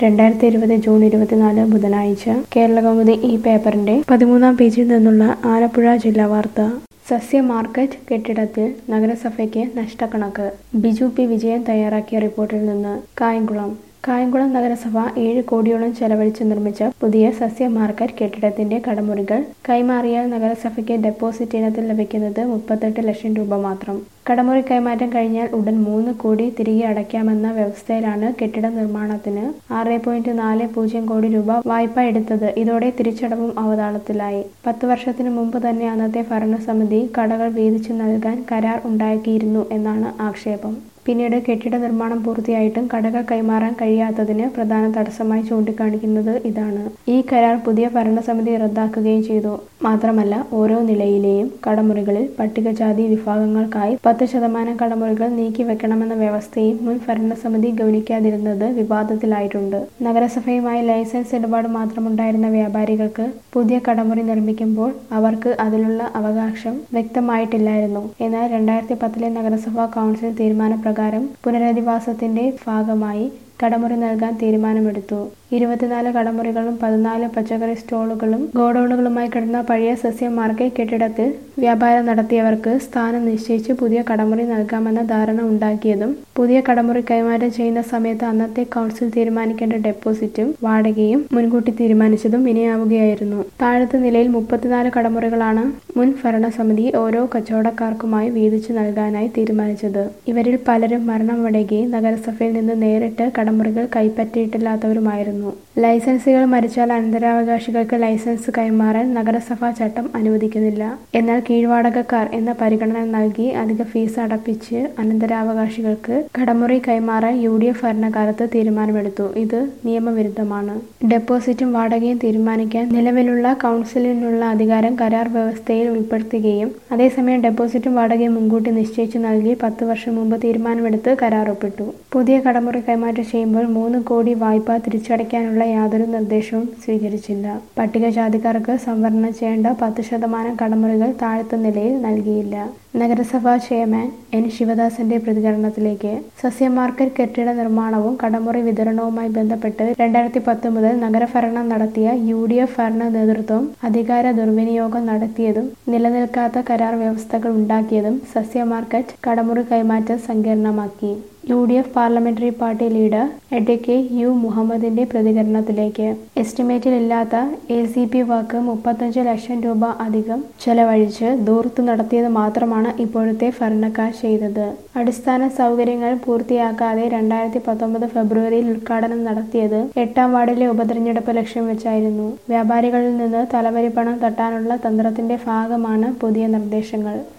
രണ്ടായിരത്തി ഇരുപത് ജൂൺ ഇരുപത്തിനാല് ബുധനാഴ്ച കേരളകൗമുദി ഈ പേപ്പറിന്റെ പതിമൂന്നാം പേജിൽ നിന്നുള്ള ആലപ്പുഴ ജില്ലാ വാർത്ത സസ്യ മാർക്കറ്റ് കെട്ടിടത്തിൽ നഗരസഭയ്ക്ക് നഷ്ടക്കണക്ക് ബിജു പി വിജയൻ തയ്യാറാക്കിയ റിപ്പോർട്ടിൽ നിന്ന് കായംകുളം കായംകുളം നഗരസഭ ഏഴ് കോടിയോളം ചെലവഴിച്ച് നിർമ്മിച്ച പുതിയ സസ്യ മാർക്കറ്റ് കെട്ടിടത്തിന്റെ കടമുറികൾ കൈമാറിയാൽ നഗരസഭയ്ക്ക് ഡെപ്പോസിറ്റ് ഇനത്തിൽ ലഭിക്കുന്നത് മുപ്പത്തെട്ട് ലക്ഷം രൂപ മാത്രം കടമുറി കൈമാറ്റം കഴിഞ്ഞാൽ ഉടൻ മൂന്ന് കോടി തിരികെ അടയ്ക്കാമെന്ന വ്യവസ്ഥയിലാണ് കെട്ടിട നിർമ്മാണത്തിന് ആറ് പോയിന്റ് നാല് പൂജ്യം കോടി രൂപ വായ്പ എടുത്തത് ഇതോടെ തിരിച്ചടവും അവതാളത്തിലായി പത്ത് വർഷത്തിന് മുമ്പ് തന്നെ അന്നത്തെ ഭരണസമിതി കടകൾ വീതിച്ചു നൽകാൻ കരാർ ഉണ്ടാക്കിയിരുന്നു എന്നാണ് ആക്ഷേപം പിന്നീട് കെട്ടിട നിർമ്മാണം പൂർത്തിയായിട്ടും കടകൾ കൈമാറാൻ കഴിയാത്തതിന് പ്രധാന തടസ്സമായി ചൂണ്ടിക്കാണിക്കുന്നത് ഇതാണ് ഈ കരാർ പുതിയ ഭരണസമിതി റദ്ദാക്കുകയും ചെയ്തു മാത്രമല്ല ഓരോ നിലയിലെയും കടമുറികളിൽ പട്ടികജാതി വിഭാഗങ്ങൾക്കായി പത്ത് ശതമാനം കടമുറികൾ നീക്കിവെക്കണമെന്ന വ്യവസ്ഥയും മുൻ ഭരണസമിതി ഗൗനിക്കാതിരുന്നത് വിവാദത്തിലായിട്ടുണ്ട് നഗരസഭയുമായി ലൈസൻസ് ഇടപാട് മാത്രമുണ്ടായിരുന്ന വ്യാപാരികൾക്ക് പുതിയ കടമുറി നിർമ്മിക്കുമ്പോൾ അവർക്ക് അതിലുള്ള അവകാശം വ്യക്തമായിട്ടില്ലായിരുന്നു എന്നാൽ രണ്ടായിരത്തി പത്തിലെ നഗരസഭാ കൗൺസിൽ തീരുമാനപ്രകാരം പുനരധിവാസത്തിന്റെ ഭാഗമായി കടമുറി നൽകാൻ തീരുമാനമെടുത്തു ഇരുപത്തിനാല് കടമുറികളും പതിനാല് പച്ചക്കറി സ്റ്റോളുകളും ഗോഡൌണുകളുമായി കിടന്ന പഴയ സസ്യ മാർക്കറ്റ് കെട്ടിടത്തിൽ വ്യാപാരം നടത്തിയവർക്ക് സ്ഥാനം നിശ്ചയിച്ച് പുതിയ കടമുറി നൽകാമെന്ന ധാരണ ഉണ്ടാക്കിയതും പുതിയ കടമുറി കൈമാറ്റം ചെയ്യുന്ന സമയത്ത് അന്നത്തെ കൗൺസിൽ തീരുമാനിക്കേണ്ട ഡെപ്പോസിറ്റും വാടകയും മുൻകൂട്ടി തീരുമാനിച്ചതും വിനയാവുകയായിരുന്നു താഴത്തെ നിലയിൽ മുപ്പത്തിനാല് കടമുറികളാണ് മുൻ ഭരണസമിതി ഓരോ കച്ചവടക്കാർക്കുമായി വീതിച്ചു നൽകാനായി തീരുമാനിച്ചത് ഇവരിൽ പലരും മരണമടയുകയും നഗരസഭയിൽ നിന്ന് നേരിട്ട് കടമുറികൾ കൈപ്പറ്റിയിട്ടില്ലാത്തവരുമായിരുന്നു ലൈസൻസുകൾ മരിച്ചാൽ അനന്തരാവകാശികൾക്ക് ലൈസൻസ് കൈമാറാൻ നഗരസഭാ ചട്ടം അനുവദിക്കുന്നില്ല എന്നാൽ കീഴ്വാടകക്കാർ എന്ന പരിഗണന നൽകി അധിക ഫീസ് അടപ്പിച്ച് അനന്തരാവകാശികൾക്ക് കടമുറി കൈമാറാൻ യു ഡി എഫ് ഭരണകാലത്ത് തീരുമാനമെടുത്തു ഇത് നിയമവിരുദ്ധമാണ് ഡെപ്പോസിറ്റും വാടകയും തീരുമാനിക്കാൻ നിലവിലുള്ള കൗൺസിലിനുള്ള അധികാരം കരാർ വ്യവസ്ഥയിൽ ഉൾപ്പെടുത്തുകയും അതേസമയം ഡെപ്പോസിറ്റും വാടകയും മുൻകൂട്ടി നിശ്ചയിച്ചു നൽകി പത്ത് വർഷം മുമ്പ് തീരുമാനമെടുത്ത് കരാർ ഒപ്പിട്ടു പുതിയ കടമുറി കൈമാറ്റം ചെയ്യുമ്പോൾ മൂന്ന് കോടി വായ്പ തിരിച്ചടയ്ക്കാനുള്ള യാതൊരു നിർദ്ദേശവും സ്വീകരിച്ചില്ല പട്ടികജാതിക്കാർക്ക് സംവരണം ചെയ്യേണ്ട പത്ത് ശതമാനം കടമുറികൾ താഴത്തെ നിലയിൽ നൽകിയില്ല നഗരസഭാ ചെയർമാൻ എൻ ശിവദാസന്റെ പ്രതികരണത്തിലേക്ക് സസ്യ മാർക്കറ്റ് കെട്ടിട നിർമ്മാണവും കടമുറി വിതരണവുമായി ബന്ധപ്പെട്ട് രണ്ടായിരത്തി പത്ത് മുതൽ നഗരഭരണം നടത്തിയ യു ഡി എഫ് ഭരണ നേതൃത്വം അധികാര ദുർവിനിയോഗം നടത്തിയതും നിലനിൽക്കാത്ത കരാർ വ്യവസ്ഥകൾ ഉണ്ടാക്കിയതും സസ്യ മാർക്കറ്റ് കടമുറി കൈമാറ്റം സങ്കീർണമാക്കി U D F parliamentary party leader advocate U മുഹമ്മദിന്റെ പ്രതികരണത്തിലേക്ക് എസ്റ്റിമേറ്റിൽ ഇല്ലാത്ത എ സി പി വർക്ക് മുപ്പത്തഞ്ച് ലക്ഷം രൂപ അധികം ചെലവഴിച്ച് ദൂർത്ത് നടത്തിയത് മാത്രമാണ് ഇപ്പോഴത്തെ ഭരണക്കാർ ചെയ്തത് അടിസ്ഥാന സൗകര്യങ്ങൾ പൂർത്തിയാക്കാതെ രണ്ടായിരത്തി പത്തൊമ്പത് ഫെബ്രുവരിയിൽ ഉദ്ഘാടനം നടത്തിയത് എട്ടാം വാർഡിലെ ഉപതെരഞ്ഞെടുപ്പ് ലക്ഷ്യം വെച്ചായിരുന്നു വ്യാപാരികളിൽ നിന്ന് തലവരി പണം തട്ടാനുള്ള തന്ത്രത്തിന്റെ ഭാഗമാണ് പുതിയ നിർദ്ദേശങ്ങൾ